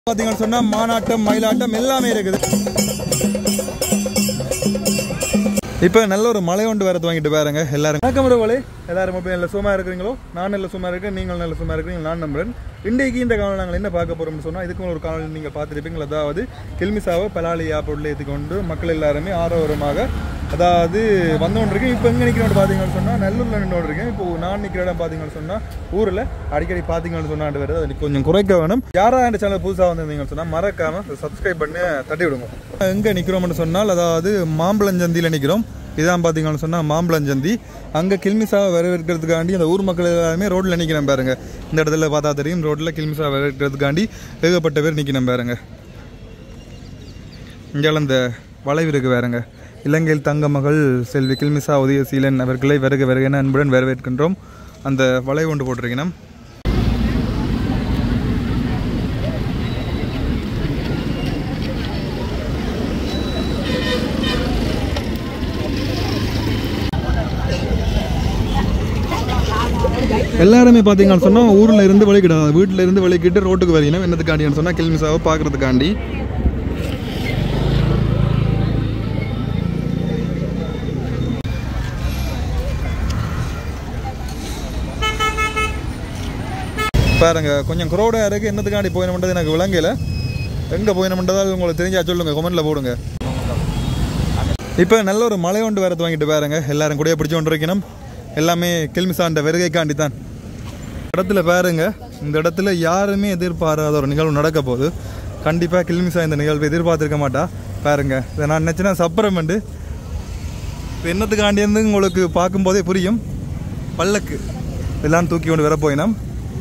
பாத்தீங்கன்னு சொன்னா மானாட்டம் மயிலாட்டம் எல்லாமே இருக்குது இப்போ நல்ல ஒரு மலை ஒன்று வேற வாங்கிட்டு பாருங்க எல்லாரும் வணக்கம் உறவுகளே எல்லாரும் மொபைல் நல்ல சும்மா இருக்கிறீங்களோ நான் நல்ல சும்மா இருக்கேன் நீங்கள் நல்ல சும்மா இருக்கிறீங்க நான் நம்புறேன் இன்றைக்கு இந்த காலம் நாங்கள் என்ன பார்க்க போறோம்னு சொன்னா இதுக்கு ஒரு காலம் நீங்கள் பார்த்துருப்பீங்களா அதாவது கில்மிசாவை பலாலியா பொருளை ஏற்றுக்கொண்டு மக்கள் எல்லாருமே ஆரோரமாக அதாவது வந்தோன்னு இருக்கேன் இப்போ எங்கே நிற்கிறோம் பார்த்தீங்கன்னு சொன்னால் நல்லூரில் நின்று இருக்கேன் இப்போ நான் நிற்கிற இடம் பார்த்தீங்கன்னு சொன்னால் ஊரில் அடிக்கடி பார்த்தீங்கன்னு சொன்னாண்டு வருது அது கொஞ்சம் குறைக்க வேணும் யாராவது இந்த சேனல் புதுசாக வந்திருந்தீங்கன்னு சொன்னால் மறக்காமல் சப்ஸ்கிரைப் பண்ணி தட்டி விடுங்க எங்கே நிற்கிறோம்னு சொன்னால் அதாவது மாம்பழஞ்சந்தியில் நிற்கிறோம் இதான் பார்த்தீங்கன்னு சொன்னால் மாம்பழஞ்சந்தி அங்கே கில்மிசாவை வரவேற்கிறதுக்காண்டி அந்த ஊர் மக்கள் எல்லாருமே ரோட்டில் நிற்கிறேன் பாருங்க இந்த இடத்துல பார்த்தா தெரியும் ரோட்டில் கில்மிசா வரவேற்கிறதுக்காண்டி ஏகப்பட்ட பேர் நிற்கிறேன் பாருங்க இங்கே அந்த வளைவு இருக்கு பாருங்க இலங்கையில் தங்க மகள் செல்வி கில்மிசா உதயசீலன் அவர்களை வருக வருக என அன்புடன் வரவேற்கின்றோம் அந்த வளைவு ஒன்று போட்டிருக்கணும் எல்லாருமே பார்த்தீங்கன்னு சொன்னால் ஊரில் இருந்து வலிக்கிடாது வீட்டில் இருந்து வலிக்கிட்டு ரோட்டுக்கு வரீங்கன்னா என்னதுக்காண்டின்னு சொன்னால் கில்மிசாவை பார்க்கறதுக்காண்டி பாருங்க கொஞ்சம் குரோடாக இருக்குது என்னத்துக்காண்டி போயினோம்ன்றது எனக்கு விளங்கல எங்கே போயினோம்ன்றதால் உங்களுக்கு தெரிஞ்சா சொல்லுங்க கமெண்ட்டில் போடுங்க இப்போ நல்ல ஒரு மலை ஒன்று வேறு வாங்கிட்டு பாருங்க எல்லாரும் கூடயே பிடிச்சி கொண்டு இருக்கணும் எல்லாமே கில்மிசாண்ட வருகைக்காண்டி தான் இடத்துல பாருங்க இந்த இடத்துல யாருமே எதிர்பாராத ஒரு நிகழ்வு நடக்க போகுது கண்டிப்பாக கில்மிசா இந்த நிகழ்வை எதிர்பார்த்துருக்க மாட்டா பாருங்க இதை நான் நினச்சினா சப்பரமெண்டு இப்போ என்னத்துக்காண்டி இருந்து உங்களுக்கு பார்க்கும்போதே புரியும் பல்லக்கு இதெல்லாம் தூக்கி கொண்டு வர போயினோம்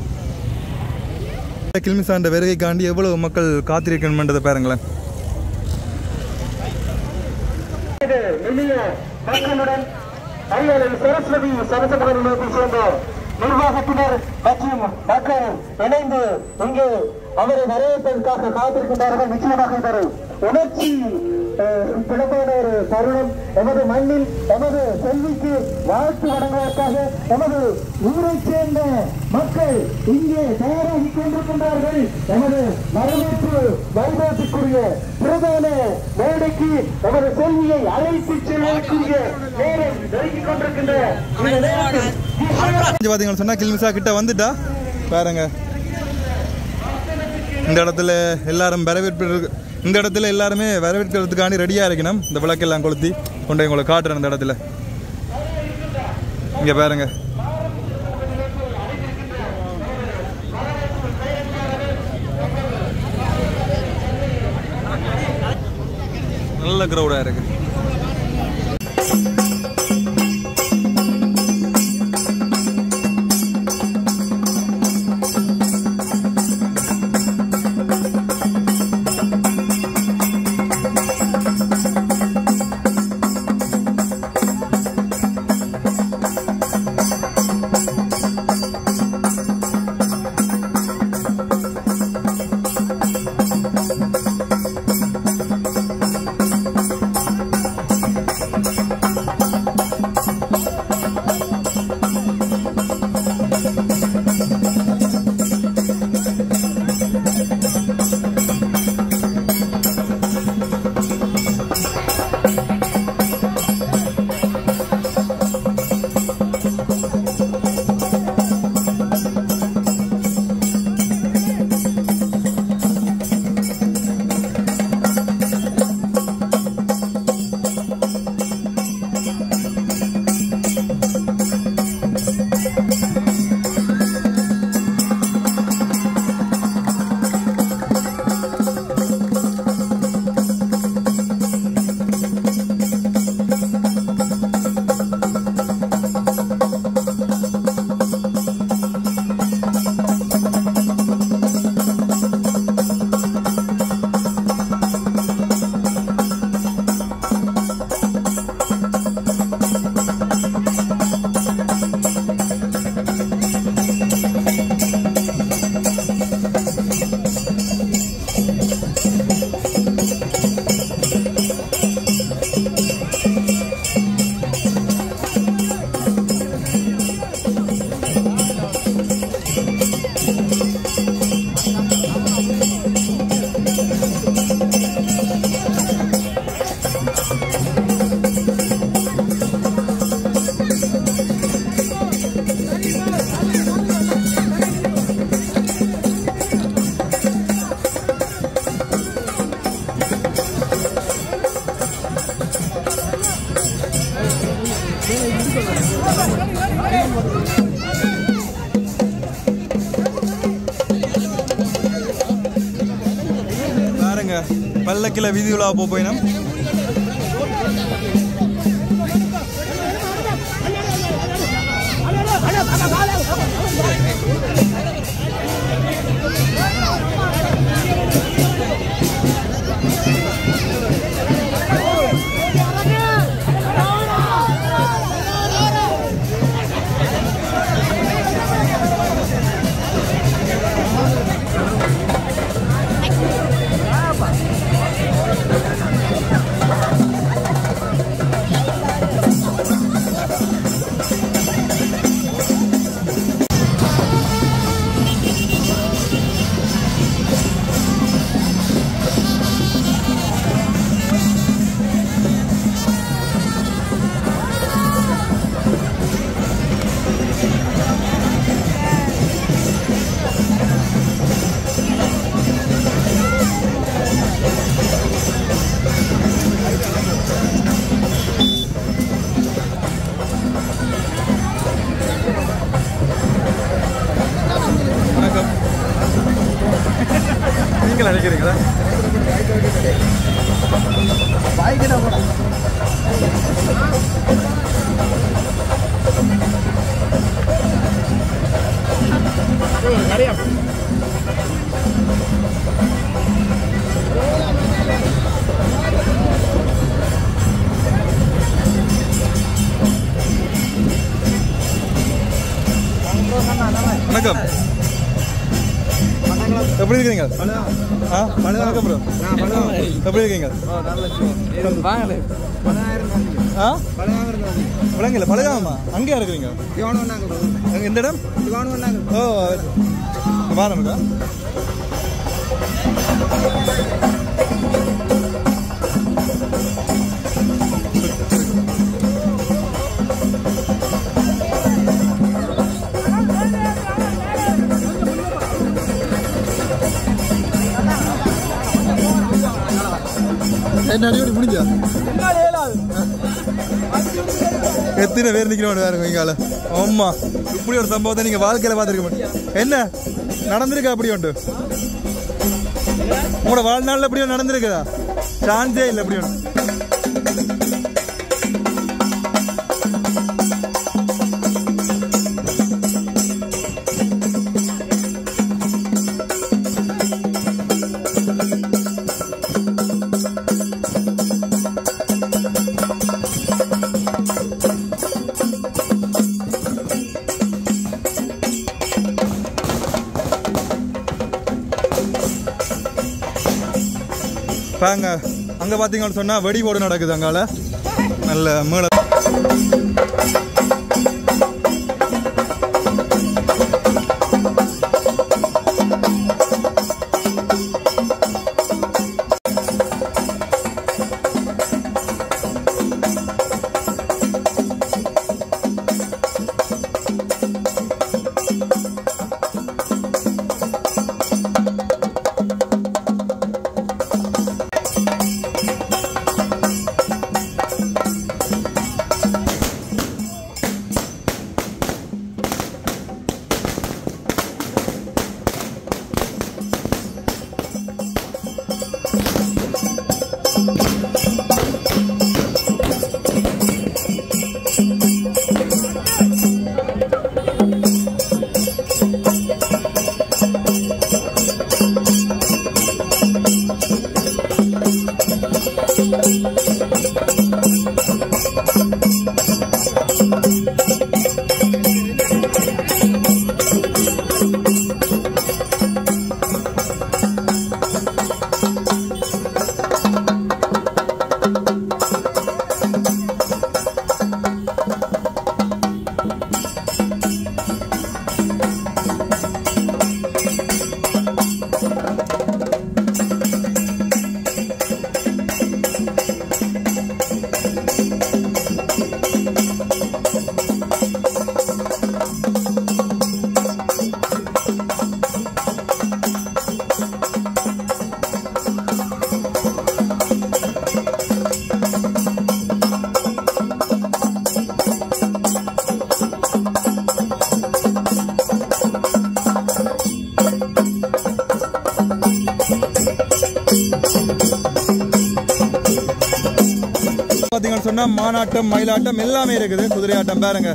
கில்மிசாண்ட வருகைக்காண்டி எவ்வளவு மக்கள் காத்திருக்கணும்ன்றதை பாருங்களேன் இது எளிய மக்களுடன் அரியலூர் சரஸ்வதி சரஸ்வதி நிலையத்தை சேர்ந்த நிர்வாகத்தினர் மற்றும் மக்கள் இணைந்து இங்கு அவரை வரவேற்பதற்காக காத்திருக்கின்றார்கள் நிச்சயமாக இது ஒரு உணர்ச்சி அஹ், பிளப்பான ஒரு தருணம் எமது மண்ணில் எமது செல்விக்கு வாழ்த்து வழங்குவதற்காக எமது ஊரைச் சேர்ந்த மக்கள் இங்கே தயாராகி கொண்டிருக்கின்றார்கள் எமது வரவேற்பு வைபவத்துக்குரிய பிரதான மேடைக்கு எமது செல்வியை அழைத்து செல்வதற்குரிய நேரம் நெருங்கிக் கொண்டிருக்கின்ற இந்த நேரத்தில் பார்த்தீங்கன்னு சொன்னால் கில்மிசா கிட்ட வந்துட்டா பாருங்க இந்த இடத்துல எல்லாரும் வரவேற்பு இருக்கு- இந்த இடத்துல எல்லாருமே வரவேற்கிறதுக்காண்டி ரெடியாக இருக்கணும் இந்த விளக்கெல்லாம் கொளுத்தி கொண்டு போய் உங்களை காட்டுறேன் இந்த இடத்துல இங்கே பாருங்க நல்ல க்ரௌடாக இருக்கு பாருங்க பல்லக்கில் வீதி உலா போயினோம் வணக்கம் நீங்கள் நினைக்கிறீங்களா வணக்கம் எப்படி இருக்கீங்க ஆ வணக்கம் ப்ரோ எப்படி இருக்கீங்க ஆ விளங்கல பழகாமா அங்கேயா இருக்கிறீங்க அங்க எந்த இடம் ஓ வாரம்க்கா என்ன அடியோடி முடிஞ்சா எத்தனை பேர் நிக்கிறோம் வேற இங்கால ஆமா இப்படி ஒரு சம்பவத்தை நீங்க வாழ்க்கையில பார்த்திருக்க மாட்டீங்க என்ன நடந்திருக்கா அப்படி ஒன்று உங்களோட வாழ்நாள்ல அப்படி ஒன்று நடந்திருக்குதா சான்ஸே இல்லை அப்படி ஒன்று பாங்க அங்க பாத்தீங்கன்னு சொன்னா வெடி போடு நடக்குது அங்கால நல்ல மேல சொன்னால் மானாட்டம் மயிலாட்டம் எல்லாமே இருக்குது குதிரை ஆட்டம் பாருங்க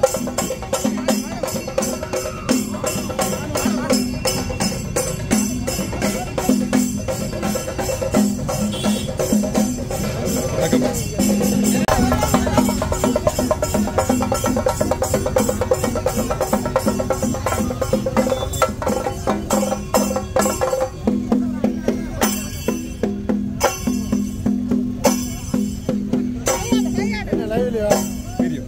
வணக்கம். வீடியோ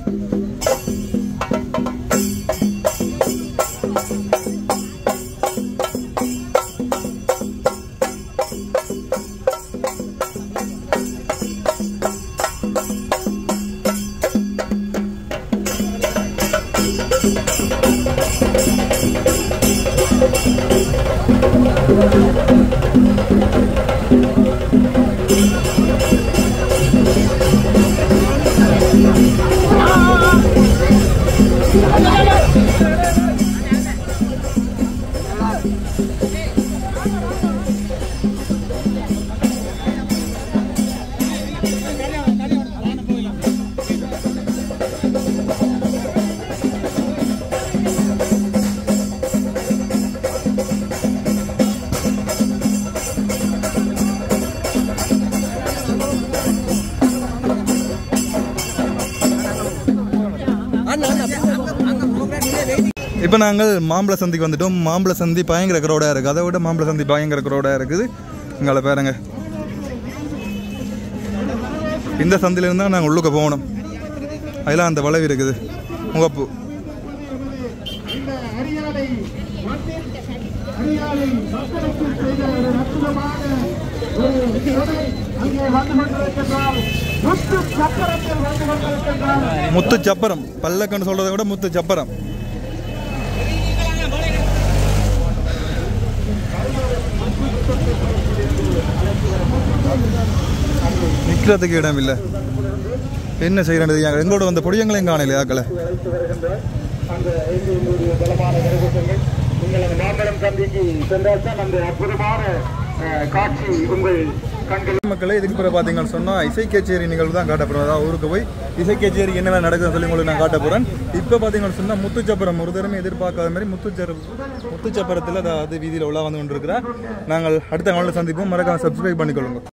இப்போ நாங்கள் மாம்பழ சந்திக்கு வந்துட்டோம் மாம்பழ சந்தி பயங்கர க்ரௌடாக இருக்குது அதை விட மாம்பழ சந்தி பயங்கர க்ரௌடாக இருக்குது இங்கே பாருங்க இந்த சந்தில இருந்தால் நாங்கள் உள்ளுக்க போகணும் அதெல்லாம் அந்த வளைவு இருக்குது முகப்பு இந்த அரியாலை மண்ணின் அரியாலை மக்களுக்கு செய்த ஒரு அற்புதமான ஒரு கொடை அங்கே வந்து கொண்டிருக்கின்றார் முத்து சக்கரத்தில் வந்து கொண்டிருக்கின்றார் முத்து சப்பரம் பல்லக்கன்னு சொல்கிறத விட முத்து சப்பரம் நிற்கிறதுக்கு இடம் இல்லை என்ன செய்யறது எங்களோட வந்த பொடியங்களையும் காணலையா ஆக்களை அழைத்து வருகின்றார் அந்த எங்களுடைய பலமான கருத்துக்கள் நீங்கள் அந்த மாம்பழம் சந்திக்கு சென்றால் தான் அந்த அற்புதமான அஹ், காட்சி உங்கள் கண்கள் மக்களே இதுக்கு பிறகு பார்த்தீங்கன்னு சொன்னால் இசை கச்சேரி நிகழ்வு தான் காட்டப்படுறோம் அதாவது ஊருக்கு போய் இசை கச்சேரி என்னென்ன நடக்குதுன்னு சொல்லி உங்களுக்கு நான் காட்ட போகிறேன் இப்போ பார்த்தீங்கன்னு சொன்னால் முத்துச்சப்பரம் ஒரு தடவை எதிர்பார்க்காத மாதிரி முத்துச்சர முத்துச்சப்பரத்தில் அதாவது வீதியில் உலா வந்து கொண்டிருக்கிறேன் நாங்கள் அடுத்த நாளில் சந்திப்போம் மறக்காம சப்ஸ்கிரைப் பண்ணிக்கொள்ளுங்க